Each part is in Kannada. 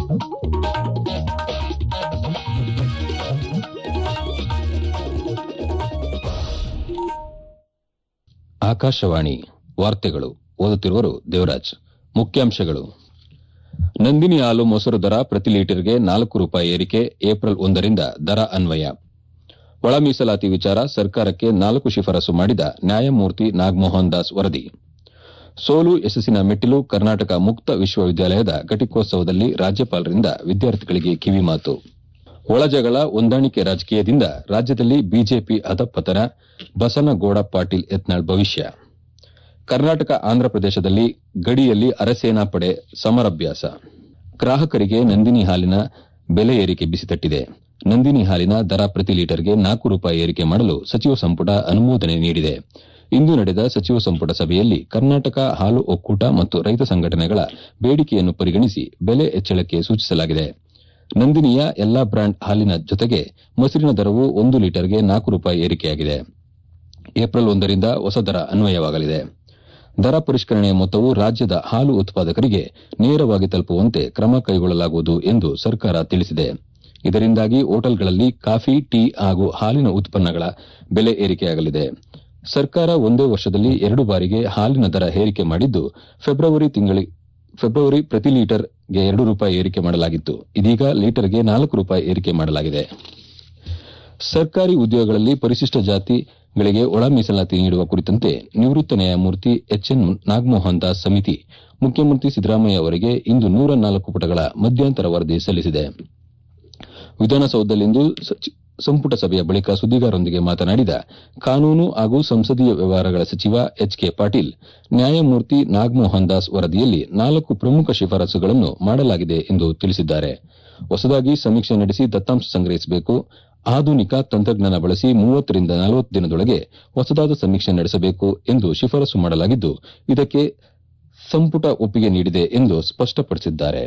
ಆಕಾಶವಾಣಿ ವಾರ್ತೆಗಳು ಓದುತ್ತಿರುವರು ದೇವರಾಜ್ ಮುಖ್ಯಾಂಶಗಳು ನಂದಿನಿ ಹಾಲು ಮೊಸರು ದರ ಪ್ರತಿ ಲೀಟರ್ಗೆ ನಾಲ್ಕು ರೂಪಾಯಿ ಏರಿಕೆ ಏಪ್ರಿಲ್ ಒಂದರಿಂದ ದರ ಅನ್ವಯ ಒಳ ಮೀಸಲಾತಿ ವಿಚಾರ ಸರ್ಕಾರಕ್ಕೆ ನಾಲ್ಕು ಶಿಫಾರಸು ಮಾಡಿದ ನ್ಯಾಯಮೂರ್ತಿ ನಾಗಮೋಹನ್ ದಾಸ್ ವರದಿ ಸೋಲು ಯಶಸ್ಸಿನ ಮೆಟ್ಟಿಲು ಕರ್ನಾಟಕ ಮುಕ್ತ ವಿಶ್ವವಿದ್ಯಾಲಯದ ಘಟಿಕೋತ್ಸವದಲ್ಲಿ ರಾಜ್ಯಪಾಲರಿಂದ ವಿದ್ಯಾರ್ಥಿಗಳಿಗೆ ಕಿವಿಮಾತು ಒಳಜಗಳ ಹೊಂದಾಣಿಕೆ ರಾಜಕೀಯದಿಂದ ರಾಜ್ಯದಲ್ಲಿ ಬಿಜೆಪಿ ಅಧಪತನ ಬಸನಗೌಡ ಪಾಟೀಲ್ ಯತ್ನಾಳ್ ಭವಿಷ್ಯ ಕರ್ನಾಟಕ ಆಂಧ್ರಪ್ರದೇಶದಲ್ಲಿ ಗಡಿಯಲ್ಲಿ ಅರೆಸೇನಾ ಪಡೆ ಸಮರಾಭ್ಯಾಸ ಗ್ರಾಹಕರಿಗೆ ನಂದಿನಿ ಹಾಲಿನ ಬೆಲೆ ಏರಿಕೆ ಬಿಸಿ ತಟ್ಟಿದೆ ನಂದಿನಿ ಹಾಲಿನ ದರ ಪ್ರತಿ ಲೀಟರ್ಗೆ ನಾಲ್ಕು ರೂಪಾಯಿ ಏರಿಕೆ ಮಾಡಲು ಸಚಿವ ಸಂಪುಟ ಅನುಮೋದನೆ ನೀಡಿದೆ ಇಂದು ನಡೆದ ಸಚಿವ ಸಂಪುಟ ಸಭೆಯಲ್ಲಿ ಕರ್ನಾಟಕ ಹಾಲು ಒಕ್ಕೂಟ ಮತ್ತು ರೈತ ಸಂಘಟನೆಗಳ ಬೇಡಿಕೆಯನ್ನು ಪರಿಗಣಿಸಿ ಬೆಲೆ ಹೆಚ್ಚಳಕ್ಕೆ ಸೂಚಿಸಲಾಗಿದೆ ನಂದಿನಿಯ ಎಲ್ಲಾ ಬ್ರಾಂಡ್ ಹಾಲಿನ ಜೊತೆಗೆ ಮೊಸರಿನ ದರವು ಒಂದು ಲೀಟರ್ಗೆ ನಾಲ್ಕು ರೂಪಾಯಿ ಏರಿಕೆಯಾಗಿದೆ ಏಪ್ರಿಲ್ ಒಂದರಿಂದ ಹೊಸ ದರ ಅನ್ವಯವಾಗಲಿದೆ ದರ ಪರಿಷ್ಕರಣೆಯ ಮೊತ್ತವು ರಾಜ್ಯದ ಹಾಲು ಉತ್ಪಾದಕರಿಗೆ ನೇರವಾಗಿ ತಲುಪುವಂತೆ ಕ್ರಮ ಕೈಗೊಳ್ಳಲಾಗುವುದು ಎಂದು ಸರ್ಕಾರ ತಿಳಿಸಿದೆ ಇದರಿಂದಾಗಿ ಹೋಟೆಲ್ಗಳಲ್ಲಿ ಕಾಫಿ ಟೀ ಹಾಗೂ ಹಾಲಿನ ಉತ್ಪನ್ನಗಳ ಬೆಲೆ ಏರಿಕೆಯಾಗಲಿದೆ ಸರ್ಕಾರ ಒಂದೇ ವರ್ಷದಲ್ಲಿ ಎರಡು ಬಾರಿಗೆ ಹಾಲಿನ ದರ ಏರಿಕೆ ಮಾಡಿದ್ದು ಫೆಬ್ರವರಿ ಪ್ರತಿ ಲೀಟರ್ಗೆ ಎರಡು ರೂಪಾಯಿ ಏರಿಕೆ ಮಾಡಲಾಗಿತ್ತು ಇದೀಗ ಲೀಟರ್ಗೆ ನಾಲ್ಕು ರೂಪಾಯಿ ಏರಿಕೆ ಮಾಡಲಾಗಿದೆ ಸರ್ಕಾರಿ ಉದ್ಯೋಗಗಳಲ್ಲಿ ಪರಿಶಿಷ್ಟ ಜಾತಿಗಳಿಗೆ ಒಳ ಮೀಸಲಾತಿ ನೀಡುವ ಕುರಿತಂತೆ ನಿವೃತ್ತ ನ್ಯಾಯಮೂರ್ತಿ ಎಚ್ಎನ್ ನಾಗಮೋಹನ್ ದಾಸ್ ಸಮಿತಿ ಮುಖ್ಯಮಂತ್ರಿ ಸಿದ್ದರಾಮಯ್ಯ ಅವರಿಗೆ ಇಂದು ನೂರ ನಾಲ್ಕು ಪುಟಗಳ ಮಧ್ಯಂತರ ವರದಿ ಸಲ್ಲಿಸಿದೆ ವಿಧಾನಸೌಧದಲ್ಲಿಂದು ಸಂಪುಟ ಸಭೆಯ ಬಳಿಕ ಸುದ್ದಿಗಾರರೊಂದಿಗೆ ಮಾತನಾಡಿದ ಕಾನೂನು ಹಾಗೂ ಸಂಸದೀಯ ವ್ಯವಹಾರಗಳ ಸಚಿವ ಎಚ್ ಕೆ ಪಾಟೀಲ್ ನ್ಯಾಯಮೂರ್ತಿ ನಾಗಮೋಹನ್ ದಾಸ್ ವರದಿಯಲ್ಲಿ ನಾಲ್ಕು ಪ್ರಮುಖ ಶಿಫಾರಸುಗಳನ್ನು ಮಾಡಲಾಗಿದೆ ಎಂದು ತಿಳಿಸಿದ್ದಾರೆ ಹೊಸದಾಗಿ ಸಮೀಕ್ಷೆ ನಡೆಸಿ ದತ್ತಾಂಶ ಸಂಗ್ರಹಿಸಬೇಕು ಆಧುನಿಕ ತಂತ್ರಜ್ಞಾನ ಬಳಸಿ ಮೂವತ್ತರಿಂದ ನಲವತ್ತು ದಿನದೊಳಗೆ ಹೊಸದಾದ ಸಮೀಕ್ಷೆ ನಡೆಸಬೇಕು ಎಂದು ಶಿಫಾರಸು ಮಾಡಲಾಗಿದ್ದು ಇದಕ್ಕೆ ಸಂಪುಟ ಒಪ್ಪಿಗೆ ನೀಡಿದೆ ಎಂದು ಸ್ಪಷ್ಟಪಡಿಸಿದ್ದಾರೆ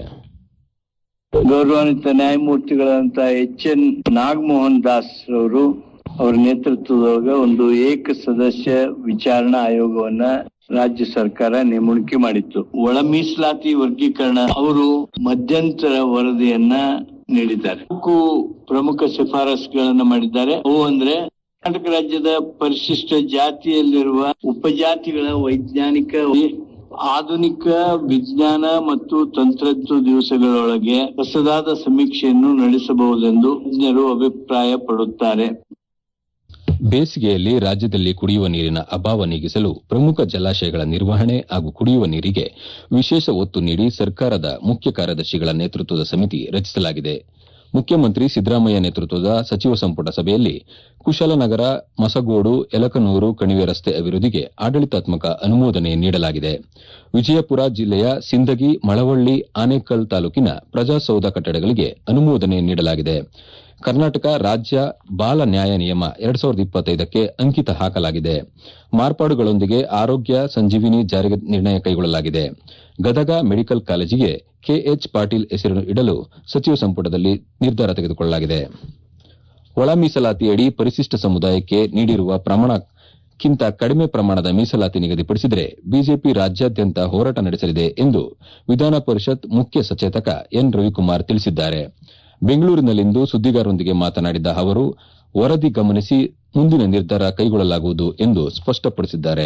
ಗೌರವಾನ್ವಿತ ನ್ಯಾಯಮೂರ್ತಿಗಳಂತ ಎಚ್ ಎನ್ ನಾಗಮೋಹನ್ ದಾಸ್ ಅವರು ಅವರ ನೇತೃತ್ವದೊಳಗ ಒಂದು ಏಕ ಸದಸ್ಯ ವಿಚಾರಣಾ ಆಯೋಗವನ್ನ ರಾಜ್ಯ ಸರ್ಕಾರ ನೇಮಣಿಕೆ ಮಾಡಿತ್ತು ಒಳ ಮೀಸಲಾತಿ ವರ್ಗೀಕರಣ ಅವರು ಮಧ್ಯಂತರ ವರದಿಯನ್ನ ನೀಡಿದ್ದಾರೆ ನಾಲ್ಕು ಪ್ರಮುಖ ಶಿಫಾರಸುಗಳನ್ನ ಮಾಡಿದ್ದಾರೆ ಅವು ಅಂದ್ರೆ ಕರ್ನಾಟಕ ರಾಜ್ಯದ ಪರಿಶಿಷ್ಟ ಜಾತಿಯಲ್ಲಿರುವ ಉಪಜಾತಿಗಳ ವೈಜ್ಞಾನಿಕ ಆಧುನಿಕ ವಿಜ್ಞಾನ ಮತ್ತು ತಂತ್ರಜ್ಞ ದಿವಸಗಳೊಳಗೆ ಹೊಸದಾದ ಸಮೀಕ್ಷೆಯನ್ನು ನಡೆಸಬಹುದೆಂದು ತಜ್ಞರು ಅಭಿಪ್ರಾಯ ಪಡುತ್ತಾರೆ ಬೇಸಿಗೆಯಲ್ಲಿ ರಾಜ್ಯದಲ್ಲಿ ಕುಡಿಯುವ ನೀರಿನ ಅಭಾವ ನೀಗಿಸಲು ಪ್ರಮುಖ ಜಲಾಶಯಗಳ ನಿರ್ವಹಣೆ ಹಾಗೂ ಕುಡಿಯುವ ನೀರಿಗೆ ವಿಶೇಷ ಒತ್ತು ನೀಡಿ ಸರ್ಕಾರದ ಮುಖ್ಯ ಕಾರ್ಯದರ್ಶಿಗಳ ನೇತೃತ್ವದ ಸಮಿತಿ ರಚಿಸಲಾಗಿದೆ ಮುಖ್ಯಮಂತ್ರಿ ಸಿದ್ದರಾಮಯ್ಯ ನೇತೃತ್ವದ ಸಚಿವ ಸಂಪುಟ ಸಭೆಯಲ್ಲಿ ಕುಶಾಲನಗರ ಮಸಗೋಡು ಯಲಕನೂರು ಕಣಿವೆ ರಸ್ತೆ ಅಭಿವೃದ್ಧಿಗೆ ಆಡಳಿತಾತ್ಮಕ ಅನುಮೋದನೆ ನೀಡಲಾಗಿದೆ ವಿಜಯಪುರ ಜಿಲ್ಲೆಯ ಸಿಂದಗಿ ಮಳವಳ್ಳಿ ಆನೇಕಲ್ ತಾಲೂಕಿನ ಪ್ರಜಾಸೌಧ ಕಟ್ಟಡಗಳಿಗೆ ಅನುಮೋದನೆ ನೀಡಲಾಗಿದೆ ಕರ್ನಾಟಕ ರಾಜ್ಯ ಬಾಲ ನ್ಯಾಯ ನಿಯಮ ಎರಡ್ ಸಾವಿರದ ಇಪ್ಪತ್ತೈದಕ್ಕೆ ಅಂಕಿತ ಹಾಕಲಾಗಿದೆ ಮಾರ್ಪಾಡುಗಳೊಂದಿಗೆ ಆರೋಗ್ಯ ಸಂಜೀವಿನಿ ಜಾರಿಗೆ ನಿರ್ಣಯ ಕೈಗೊಳ್ಳಲಾಗಿದೆ ಗದಗ ಮೆಡಿಕಲ್ ಕಾಲೇಜಿಗೆ ಕೆಎಚ್ ಪಾಟೀಲ್ ಹೆಸರು ಇಡಲು ಸಚಿವ ಸಂಪುಟದಲ್ಲಿ ನಿರ್ಧಾರ ತೆಗೆದುಕೊಳ್ಳಲಾಗಿದೆ ಒಳ ಮೀಸಲಾತಿಯಡಿ ಪರಿಶಿಷ್ಟ ಸಮುದಾಯಕ್ಕೆ ನೀಡಿರುವ ಪ್ರಮಾಣಕ್ಕಿಂತ ಕಡಿಮೆ ಪ್ರಮಾಣದ ಮೀಸಲಾತಿ ನಿಗದಿಪಡಿಸಿದರೆ ಬಿಜೆಪಿ ರಾಜ್ಯಾದ್ಯಂತ ಹೋರಾಟ ನಡೆಸಲಿದೆ ಎಂದು ವಿಧಾನ ಪರಿಷತ್ ಮುಖ್ಯ ಸಚೇತಕ ಎನ್ ರವಿಕುಮಾರ್ ತಿಳಿಸಿದ್ದಾರೆ ಬೆಂಗಳೂರಿನಲ್ಲಿಂದು ಸುದ್ದಿಗಾರರೊಂದಿಗೆ ಮಾತನಾಡಿದ ಅವರು ವರದಿ ಗಮನಿಸಿ ಮುಂದಿನ ನಿರ್ಧಾರ ಕೈಗೊಳ್ಳಲಾಗುವುದು ಎಂದು ಸ್ಪಷ್ಟಪಡಿಸಿದ್ದಾರೆ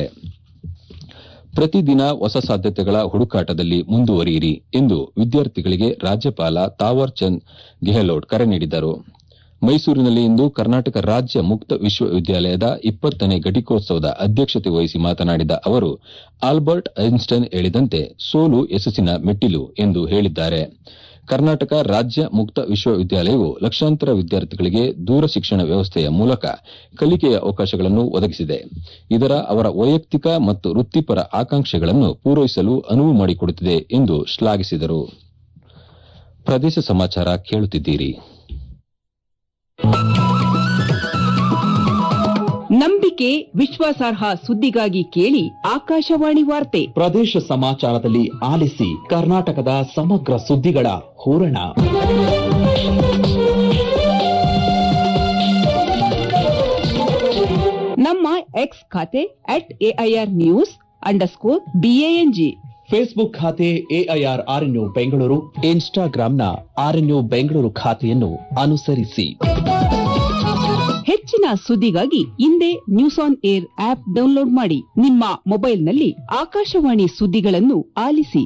ಪ್ರತಿದಿನ ಹೊಸ ಸಾಧ್ಯತೆಗಳ ಹುಡುಕಾಟದಲ್ಲಿ ಮುಂದುವರಿಯಿರಿ ಎಂದು ವಿದ್ಯಾರ್ಥಿಗಳಿಗೆ ರಾಜ್ಯಪಾಲ ತಾವರ್ ಚಂದ್ ಗೆಹ್ಲೋಟ್ ಕರೆ ನೀಡಿದರು ಮೈಸೂರಿನಲ್ಲಿ ಇಂದು ಕರ್ನಾಟಕ ರಾಜ್ಯ ಮುಕ್ತ ವಿಶ್ವವಿದ್ಯಾಲಯದ ಇಪ್ಪತ್ತನೇ ಘಟಿಕೋತ್ಸವದ ಅಧ್ಯಕ್ಷತೆ ವಹಿಸಿ ಮಾತನಾಡಿದ ಅವರು ಆಲ್ಬರ್ಟ್ ಐನ್ಸ್ಟೈನ್ ಹೇಳಿದಂತೆ ಸೋಲು ಯಶಸ್ಸಿನ ಮೆಟ್ಟಿಲು ಎಂದು ಹೇಳಿದ್ದಾರೆ ಕರ್ನಾಟಕ ರಾಜ್ಯ ಮುಕ್ತ ವಿಶ್ವವಿದ್ಯಾಲಯವು ಲಕ್ಷಾಂತರ ವಿದ್ಯಾರ್ಥಿಗಳಿಗೆ ದೂರ ಶಿಕ್ಷಣ ವ್ಯವಸ್ಥೆಯ ಮೂಲಕ ಕಲಿಕೆಯ ಅವಕಾಶಗಳನ್ನು ಒದಗಿಸಿದೆ ಇದರ ಅವರ ವೈಯಕ್ತಿಕ ಮತ್ತು ವೃತ್ತಿಪರ ಆಕಾಂಕ್ಷೆಗಳನ್ನು ಪೂರೈಸಲು ಅನುವು ಮಾಡಿಕೊಡುತ್ತಿದೆ ಎಂದು ಶ್ಲಾಘಿಸಿದರು ಪ್ರದೇಶ ಸಮಾಚಾರ ಕೇಳುತ್ತಿದ್ದೀರಿ ನಂಬಿಕೆ ವಿಶ್ವಾಸಾರ್ಹ ಸುದ್ದಿಗಾಗಿ ಕೇಳಿ ಆಕಾಶವಾಣಿ ವಾರ್ತೆ ಪ್ರದೇಶ ಸಮಾಚಾರದಲ್ಲಿ ಆಲಿಸಿ ಕರ್ನಾಟಕದ ಸಮಗ್ರ ಸುದ್ದಿಗಳ ಹೂರಣ ನಮ್ಮ ಎಕ್ಸ್ ಖಾತೆ at AIR news underscore B A N G Facebook ಖಾತೆ ಎಐಆರ್ ಆರ್ಎನ್ಯು ಬೆಂಗಳೂರು ಇನ್ಸ್ಟಾಗ್ರಾಂನ ಆರ್ಎನ್ಯು ಬೆಂಗಳೂರು ಖಾತೆಯನ್ನು ಅನುಸರಿಸಿ ಹೆಚ್ಚಿನ ಸುದ್ದಿಗಾಗಿ ಹಿಂದೆ news on air app download ಮಾಡಿ ನಿಮ್ಮ ಮೊಬೈಲ್ನಲ್ಲಿ ಆಕಾಶವಾಣಿ ಸುದ್ದಿಗಳನ್ನು ಆಲಿಸಿ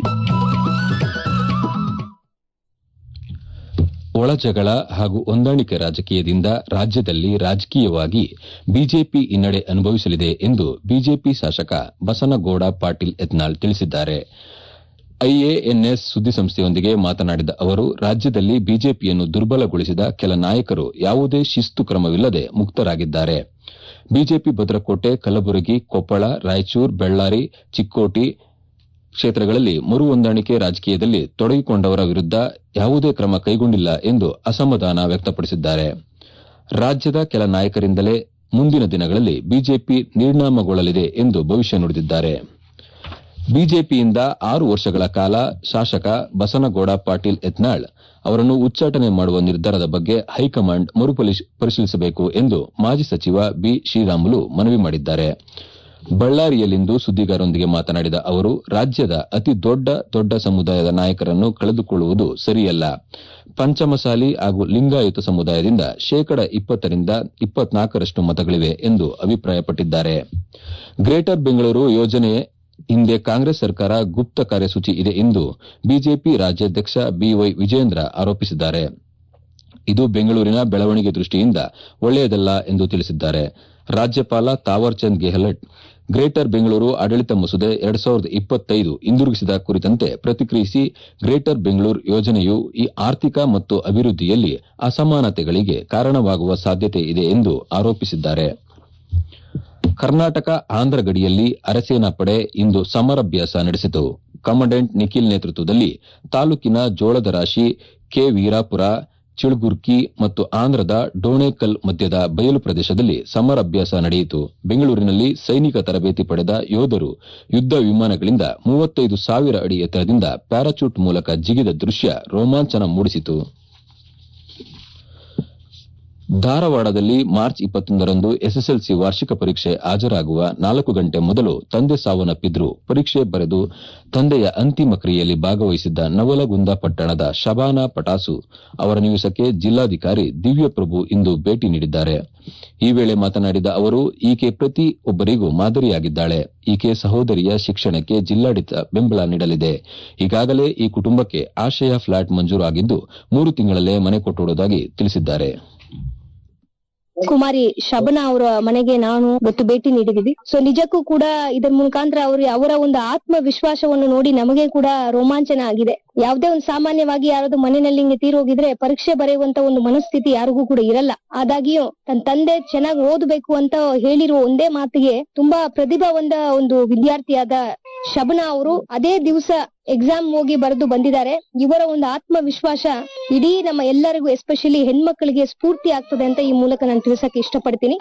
ಒಳಜಗಳ ಹಾಗೂ ಹೊಂದಾಣಿಕೆ ರಾಜಕೀಯದಿಂದ ರಾಜ್ಯದಲ್ಲಿ ರಾಜಕೀಯವಾಗಿ ಬಿಜೆಪಿ ಹಿನ್ನಡೆ ಅನುಭವಿಸಲಿದೆ ಎಂದು ಬಿಜೆಪಿ ಶಾಸಕ ಬಸನಗೌಡ ಪಾಟೀಲ್ ಯತ್ನಾಳ್ ತಿಳಿಸಿದ್ದಾರೆ ಐಎಎನ್ಎಸ್ ಸುದ್ದಿಸಂಸ್ಥೆಯೊಂದಿಗೆ ಮಾತನಾಡಿದ ಅವರು ರಾಜ್ಯದಲ್ಲಿ ಬಿಜೆಪಿಯನ್ನು ದುರ್ಬಲಗೊಳಿಸಿದ ಕೆಲ ನಾಯಕರು ಯಾವುದೇ ಶಿಸ್ತು ಕ್ರಮವಿಲ್ಲದೆ ಮುಕ್ತರಾಗಿದ್ದಾರೆ ಬಿಜೆಪಿ ಭದ್ರಕೋಟೆ ಕಲಬುರಗಿ ಕೊಪ್ಪಳ ರಾಯಚೂರು ಬೆಳ್ಳಾರಿ ಚಿಕ್ಕೋಟಿ ಕ್ಷೇತ್ರಗಳಲ್ಲಿ ಮರು ಹೊಂದಾಣಿಕೆ ರಾಜಕೀಯದಲ್ಲಿ ತೊಡಗಿಕೊಂಡವರ ವಿರುದ್ದ ಯಾವುದೇ ಕ್ರಮ ಕೈಗೊಂಡಿಲ್ಲ ಎಂದು ಅಸಮಾಧಾನ ವ್ಯಕ್ತಪಡಿಸಿದ್ದಾರೆ ರಾಜ್ಯದ ಕೆಲ ನಾಯಕರಿಂದಲೇ ಮುಂದಿನ ದಿನಗಳಲ್ಲಿ ಬಿಜೆಪಿ ನಿರ್ನಾಮಗೊಳ್ಳಲಿದೆ ಎಂದು ಭವಿಷ್ಯ ನುಡಿದಿದ್ದಾರೆ ಬಿಜೆಪಿಯಿಂದ ಆರು ವರ್ಷಗಳ ಕಾಲ ಶಾಸಕ ಬಸನಗೌಡ ಪಾಟೀಲ್ ಯತ್ನಾಳ್ ಅವರನ್ನು ಉಚ್ಚಾಟನೆ ಮಾಡುವ ನಿರ್ಧಾರದ ಬಗ್ಗೆ ಹೈಕಮಾಂಡ್ ಮರುಪರಿಶೀಲಿಸಬೇಕು ಎಂದು ಮಾಜಿ ಸಚಿವ ಬಿ ಶ್ರೀರಾಮುಲು ಮನವಿ ಮಾಡಿದ್ದಾರೆ ಬಳ್ಳಾರಿಯಲ್ಲಿಂದು ಸುದ್ದಿಗಾರರೊಂದಿಗೆ ಮಾತನಾಡಿದ ಅವರು ರಾಜ್ಯದ ಅತಿ ದೊಡ್ಡ ದೊಡ್ಡ ಸಮುದಾಯದ ನಾಯಕರನ್ನು ಕಳೆದುಕೊಳ್ಳುವುದು ಸರಿಯಲ್ಲ ಪಂಚಮಸಾಲಿ ಹಾಗೂ ಲಿಂಗಾಯತ ಸಮುದಾಯದಿಂದ ಶೇಕಡ ಇಪ್ಪತ್ತರಿಂದ ಇಪ್ಪತ್ನಾಲ್ಕರಷ್ಟು ಮತಗಳಿವೆ ಎಂದು ಅಭಿಪ್ರಾಯಪಟ್ಟಿದ್ದಾರೆ ಗ್ರೇಟರ್ ಬೆಂಗಳೂರು ಯೋಜನೆ ಹಿಂದೆ ಕಾಂಗ್ರೆಸ್ ಸರ್ಕಾರ ಗುಪ್ತ ಕಾರ್ಯಸೂಚಿ ಇದೆ ಎಂದು ಬಿಜೆಪಿ ರಾಜ್ಯಾಧ್ಯಕ್ಷ ಬಿವೈ ವಿಜೇಂದ್ರ ಆರೋಪಿಸಿದ್ದಾರೆ ಇದು ಬೆಂಗಳೂರಿನ ಬೆಳವಣಿಗೆ ದೃಷ್ಟಿಯಿಂದ ಒಳ್ಳೆಯದಲ್ಲ ಎಂದು ತಿಳಿಸಿದ್ದಾರೆ ರಾಜ್ಯಪಾಲ ತಾವರ್ಚಂದ್ ಗೆಹ್ಲಟ್ ಗ್ರೇಟರ್ ಬೆಂಗಳೂರು ಆಡಳಿತ ಮಸೂದೆ ಎರಡ್ ಸಾವಿರದ ಇಪ್ಪತ್ತೈದು ಹಿಂದಿರುಗಿಸಿದ ಕುರಿತಂತೆ ಪ್ರತಿಕ್ರಿಯಿಸಿ ಗ್ರೇಟರ್ ಬೆಂಗಳೂರು ಯೋಜನೆಯು ಈ ಆರ್ಥಿಕ ಮತ್ತು ಅಭಿವೃದ್ಧಿಯಲ್ಲಿ ಅಸಮಾನತೆಗಳಿಗೆ ಕಾರಣವಾಗುವ ಸಾಧ್ಯತೆ ಇದೆ ಎಂದು ಆರೋಪಿಸಿದ್ದಾರೆ ಕರ್ನಾಟಕ ಆಂಧ್ರ ಗಡಿಯಲ್ಲಿ ಅರೆಸೇನಾ ಪಡೆ ಇಂದು ಸಮರಾಭ್ಯಾಸ ನಡೆಸಿತು ಕಮಾಂಡೆಂಟ್ ನಿಖಿಲ್ ನೇತೃತ್ವದಲ್ಲಿ ತಾಲೂಕಿನ ಜೋಳದ ರಾಶಿ ಕೆ ವೀರಾಪುರ ಚಿಳುಗುರ್ಕಿ ಮತ್ತು ಆಂಧ್ರದ ಡೋಣೇಕಲ್ ಮಧ್ಯದ ಬಯಲು ಪ್ರದೇಶದಲ್ಲಿ ಸಮರಾಭ್ಯಾಸ ನಡೆಯಿತು ಬೆಂಗಳೂರಿನಲ್ಲಿ ಸೈನಿಕ ತರಬೇತಿ ಪಡೆದ ಯೋಧರು ಯುದ್ದ ವಿಮಾನಗಳಿಂದ ಮೂವತ್ತೈದು ಸಾವಿರ ಅಡಿ ಎತ್ತರದಿಂದ ಪ್ಯಾರಾಚೂಟ್ ಮೂಲಕ ಜಿಗಿದ ದೃಶ್ಯ ರೋಮಾಂಚನ ಮೂಡಿಸಿತು ಧಾರವಾಡದಲ್ಲಿ ಮಾರ್ಚ್ ಇಪ್ಪತ್ತೊಂದರಂದು ಎಸ್ಎಸ್ಎಲ್ಸಿ ವಾರ್ಷಿಕ ಪರೀಕ್ಷೆ ಹಾಜರಾಗುವ ನಾಲ್ಕು ಗಂಟೆ ಮೊದಲು ತಂದೆ ಸಾವನ್ನಪ್ಪಿದ್ರು ಪರೀಕ್ಷೆ ಬರೆದು ತಂದೆಯ ಅಂತಿಮ ಕ್ರಿಯೆಯಲ್ಲಿ ಭಾಗವಹಿಸಿದ್ದ ನವಲಗುಂದ ಪಟ್ಟಣದ ಶಬಾನಾ ಪಟಾಸು ಅವರ ನಿವಾಸಕ್ಕೆ ಜಿಲ್ಲಾಧಿಕಾರಿ ದಿವ್ಯಪ್ರಭು ಇಂದು ಭೇಟಿ ನೀಡಿದ್ದಾರೆ ಈ ವೇಳೆ ಮಾತನಾಡಿದ ಅವರು ಈಕೆ ಪ್ರತಿ ಒಬ್ಬರಿಗೂ ಮಾದರಿಯಾಗಿದ್ದಾಳೆ ಈಕೆ ಸಹೋದರಿಯ ಶಿಕ್ಷಣಕ್ಕೆ ಜಿಲ್ಲಾಡಳಿತ ಬೆಂಬಲ ನೀಡಲಿದೆ ಈಗಾಗಲೇ ಈ ಕುಟುಂಬಕ್ಕೆ ಆಶ್ರಯ ಫ್ಲಾಟ್ ಮಂಜೂರು ಆಗಿದ್ದು ಮೂರು ತಿಂಗಳಲ್ಲೇ ಮನೆ ಕೊಟ್ಟುವುದಾಗಿ ತಿಳಿಸಿದ್ದಾರೆ ಕುಮಾರಿ ಶಬನಾ ಅವರ ಮನೆಗೆ ನಾನು ಇವತ್ತು ಭೇಟಿ ನೀಡಿದೀವಿ ಸೊ ನಿಜಕ್ಕೂ ಕೂಡ ಇದರ ಮುಖಾಂತರ ಅವ್ರ ಅವರ ಒಂದು ಆತ್ಮವಿಶ್ವಾಸವನ್ನು ನೋಡಿ ನಮಗೆ ಕೂಡ ರೋಮಾಂಚನ ಆಗಿದೆ ಯಾವುದೇ ಒಂದು ಸಾಮಾನ್ಯವಾಗಿ ಯಾರಾದ್ರೂ ಮನೆಯಲ್ಲಿ ಹಿಂಗೆ ತೀರೋಗಿದ್ರೆ ಪರೀಕ್ಷೆ ಬರೆಯುವಂತ ಒಂದು ಮನಸ್ಥಿತಿ ಯಾರಿಗೂ ಕೂಡ ಇರಲ್ಲ ಆದಾಗಿಯೂ ತನ್ನ ತಂದೆ ಚೆನ್ನಾಗಿ ಓದಬೇಕು ಅಂತ ಹೇಳಿರುವ ಒಂದೇ ಮಾತಿಗೆ ತುಂಬಾ ಪ್ರತಿಭಾವಂತ ಒಂದು ವಿದ್ಯಾರ್ಥಿಯಾದ ಶಬನಾ ಅವರು ಅದೇ ದಿವಸ ಎಕ್ಸಾಮ್ ಹೋಗಿ ಬರೆದು ಬಂದಿದ್ದಾರೆ ಇವರ ಒಂದು ಆತ್ಮವಿಶ್ವಾಸ ಇಡೀ ನಮ್ಮ ಎಲ್ಲರಿಗೂ ಎಸ್ಪೆಷಲಿ ಹೆಣ್ಮಕ್ಳಿಗೆ ಸ್ಫೂರ್ತಿ ಆಗ್ತದೆ ಅಂತ ಈ ಮೂಲಕ ನಾನು ತಿಳಿಸಕ್ಕೆ ಇಷ್ಟಪಡ್ತೀನಿ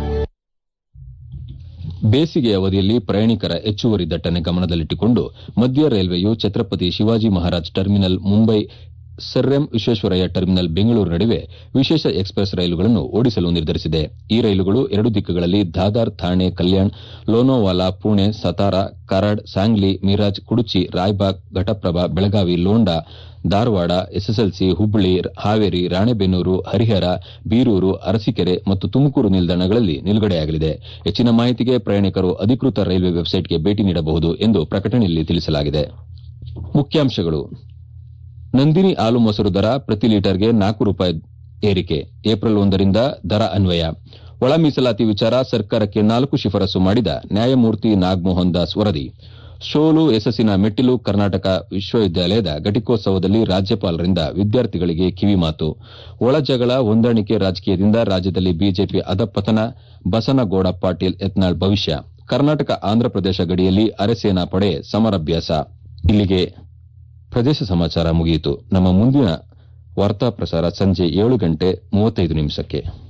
ಬೇಸಿಗೆ ಅವಧಿಯಲ್ಲಿ ಪ್ರಯಾಣಿಕರ ಹೆಚ್ಚುವರಿ ದಟ್ಟಣೆ ಗಮನದಲ್ಲಿಟ್ಟುಕೊಂಡು ಮಧ್ಯ ರೈಲ್ವೆಯು Chhatrapati Shivaji Maharaj terminal Mumbai sir M Visvesvaraya terminal Bengaluru ನಡುವೆ ವಿಶೇಷ ಎಕ್ಸ್ಪ್ರೆಸ್ ರೈಲುಗಳನ್ನು ಓಡಿಸಲು ನಿರ್ಧರಿಸಿದೆ ಈ ರೈಲುಗಳು ಎರಡು ದಿಕ್ಕುಗಳಲ್ಲಿ ದಾದರ್ ಥಾಣೆ ಕಲ್ಯಾಣ್ ಲೋನಾವಾಲಾ ಪುಣೆ ಸತಾರಾ ಕರಾಡ್ ಸಾಂಗ್ಲಿ ಮಿರಾಜ್ ಕುಡುಚಿ ರಾಯ್ಬಾಗ್ ಘಟಪ್ರಭಾ ಬೆಳಗಾವಿ ಲೋಂಡಾ ಧಾರವಾಡ ಎಸ್ಎಸ್ಎಲ್ಸಿ ಹುಬ್ಬಳ್ಳಿ ಹಾವೇರಿ ರಾಣೆಬೆನ್ನೂರು ಹರಿಹರ ಬೀರೂರು ಅರಸೀಕೆರೆ ಮತ್ತು ತುಮಕೂರು ನಿಲ್ದಾಣಗಳಲ್ಲಿ ನಿಲುಗಡೆಯಾಗಲಿದೆ ಹೆಚ್ಚಿನ ಮಾಹಿತಿಗೆ ಪ್ರಯಾಣಿಕರು ಅಧಿಕೃತ ರೈಲ್ವೆ ವೆಬ್ಸೈಟ್ಗೆ ಭೇಟಿ ನೀಡಬಹುದು ಎಂದು ಪ್ರಕಟಣೆಯಲ್ಲಿ ತಿಳಿಸಲಾಗಿದೆ ಮುಖ್ಯಾಂಶಗಳು ನಂದಿನಿ ಹಾಲು ಮೊಸರು ದರ ಪ್ರತಿ ಲೀಟರ್ಗೆ ನಾಲ್ಕು ರೂಪಾಯಿ ಏರಿಕೆ ಏಪ್ರಿಲ್ ಒಂದರಿಂದ ದರ ಅನ್ವಯ ಒಳ ಮೀಸಲಾತಿ ವಿಚಾರ ಸರ್ಕಾರಕ್ಕೆ ನಾಲ್ಕು ಶಿಫಾರಸು ಮಾಡಿದ ನ್ಯಾಯಮೂರ್ತಿ ನಾಗಮೋಹನ್ ದಾಸ್ ವರದಿ ಸೋಲು ಯಶಸ್ಸಿನ ಮೆಟ್ಟಿಲು ಕರ್ನಾಟಕ ವಿಶ್ವವಿದ್ಯಾಲಯದ ಘಟಿಕೋತ್ಸವದಲ್ಲಿ ರಾಜ್ಯಪಾಲರಿಂದ ವಿದ್ಯಾರ್ಥಿಗಳಿಗೆ ಕಿವಿಮಾತು ಒಳಜಗಳ ಹೊಂದಾಣಿಕೆ ರಾಜಕೀಯದಿಂದ ರಾಜ್ಯದಲ್ಲಿ ಬಿಜೆಪಿ ಅಧಪತನ ಬಸನಗೌಡ ಪಾಟೀಲ್ ಯತ್ನಾಳ್ ಭವಿಷ್ಯ ಕರ್ನಾಟಕ ಆಂಧ್ರಪ್ರದೇಶ ಗಡಿಯಲ್ಲಿ ಅರೆಸೇನಾ ಪಡೆ ಸಮರಾಭ್ಯಾಸ ಇಲ್ಲಿಗೆ ಪ್ರದೇಶ ಸಮಾಚಾರ ಮುಗಿಯಿತು ನಮ್ಮ ಮುಂದಿನ ವಾರ್ತಾ ಪ್ರಸಾರ ಸಂಜೆ ಏಳು ಗಂಟೆ ಮೂವತ್ತೈದು ನಿಮಿಷಕ್ಕೆ